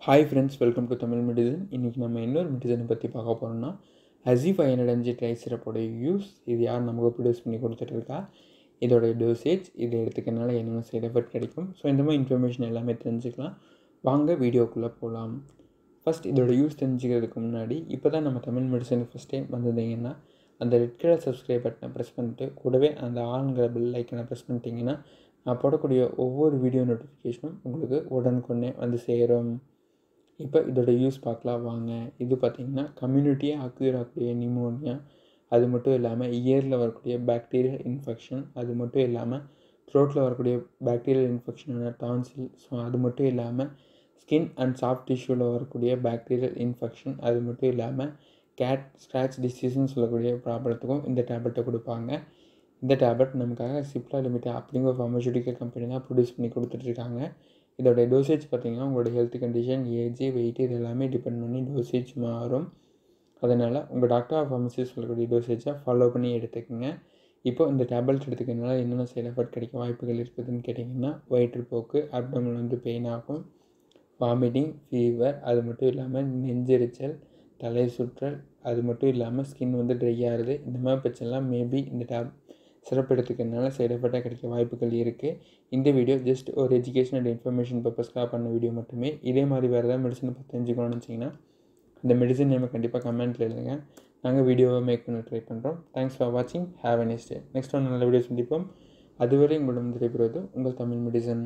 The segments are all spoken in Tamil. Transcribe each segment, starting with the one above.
hi friends welcome to Tamil medicine இன்றைக்கி நம்ம இன்னொரு மெடிசனை பற்றி பார்க்க போகிறோம்னா அசி ஃபைவ் ஹண்ட்ரட் அஞ்சு ட்ரை சிரப்போட யூஸ் இது யார் நமக்கு ப்ரொடியூஸ் பண்ணி கொடுத்துட்ருக்கா இதோடைய டோசேஜ் இதை எடுத்துக்கிறனால என்னென்ன சைட் எஃபெக்ட் கிடைக்கும் ஸோ இந்த மாதிரி இன்ஃபர்மேஷன் எல்லாமே தெரிஞ்சுக்கலாம் வாங்க வீடியோக்குள்ளே போகலாம் ஃபஸ்ட் இதோட யூஸ் தெரிஞ்சுக்கிறதுக்கு முன்னாடி இப்போ தான் நம்ம தமிழ் மெடிசனுக்கு ஃபஸ்ட் டைம் வந்திருந்தீங்கன்னா அந்த ரெட் கலர் சப்ஸ்கிரைப் பட்டனை ப்ரெஸ் பண்ணிட்டு கூடவே அந்த ஆளுங்கிற பெல் ஐக்கனை ப்ரெஸ் பண்ணிட்டீங்கன்னா நான் போடக்கூடிய ஒவ்வொரு வீடியோ நோட்டிஃபிகேஷனும் உங்களுக்கு உடனுக்குடனே வந்து சேரும் இப்போ இதோட யூஸ் பார்க்கலாம் வாங்க இது பார்த்திங்கன்னா கம்யூனிட்டியை அக்யூர் ஆகக்கூடிய நிமோனியா அது மட்டும் இல்லாமல் இயரில் வரக்கூடிய பாக்டீரியல் இன்ஃபெக்ஷன் அது மட்டும் இல்லாமல் த்ரோட்டில் வரக்கூடிய பாக்டீரியல் இன்ஃபெக்ஷனான டான்சில் ஸோ அது மட்டும் இல்லாமல் ஸ்கின் அண்ட் சாஃப்ட் டிஷ்யூவில் வரக்கூடிய பாக்டீரியல் இன்ஃபெக்ஷன் அது மட்டும் இல்லாமல் கேட் ஸ்க்ராச் டிசீஸ்னு சொல்லக்கூடிய ப்ராப்ளத்துக்கும் இந்த டேப்லெட்டை கொடுப்பாங்க இந்த டேப்லெட் நமக்காக சிப்லா லிமிட்டட் அப்படிங்கிற ஃபார்மசூட்டிக்கல் கம்பெனி தான் ப்ரொடியூஸ் பண்ணி கொடுத்துட்ருக்காங்க இதோட டோசேஜ் பார்த்திங்கன்னா உங்களோட ஹெல்த் கண்டிஷன் ஏஜ் வெயிட் இது எல்லாமே டிபெண்ட் பண்ணி டோசேஜ் மாறும் அதனால் உங்கள் டாக்டர் ஆஃப் ஃபார்மசி சொல்லக்கூடிய டோசேஜை ஃபாலோ பண்ணி எடுத்துக்கோங்க இப்போ இந்த டேப்லெட் எடுத்துக்கிறதுனால என்னென்ன சைட் எஃபெக்ட் கிடைக்க வாய்ப்புகள் இருக்குதுன்னு கேட்டிங்கன்னா வயிற்றுப்போக்கு அப்டமில் வந்து பெயின் ஆகும் வாமிட்டிங் ஃபீவர் அது மட்டும் இல்லாமல் நெஞ்செரிச்சல் தலை சுற்றல் அது மட்டும் இல்லாமல் ஸ்கின் வந்து ட்ரை ஆகுது இந்த மாதிரி பிரச்சனைலாம் மேபி இந்த டேப் சிறப்பு எடுத்துக்கிறதுனால சைட் எஃபெக்டாக கிடைக்க வாய்ப்புகள் இருக்குது இந்த வீடியோ ஜஸ்ட் ஒரு எஜுகேஷன் அண்ட் இன்ஃபர்மேஷன் பர்பஸ்க்காக பண்ண வீடியோ மட்டுமே இதே மாதிரி வேறு ஏதாவது மெடிசனை பற்றி தெரிஞ்சுக்கணும்னு நினச்சிங்கன்னா அந்த மெடிசன் நேமை கண்டிப்பாக கமெண்ட்டில் எழுதுங்க நாங்கள் வீடியோவை மேக் பண்ண ட்ரை பண்ணுறோம் தேங்க்ஸ் ஃபார் வாட்சிங் have a next day next ஒன்று நல்ல வீடியோ சந்திப்போம் அதுவரை உங்களிடம் விடைபெறுவது உங்கள் Tamil medicine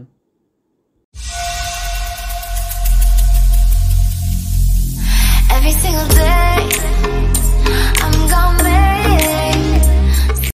Every single day, I'm gonna make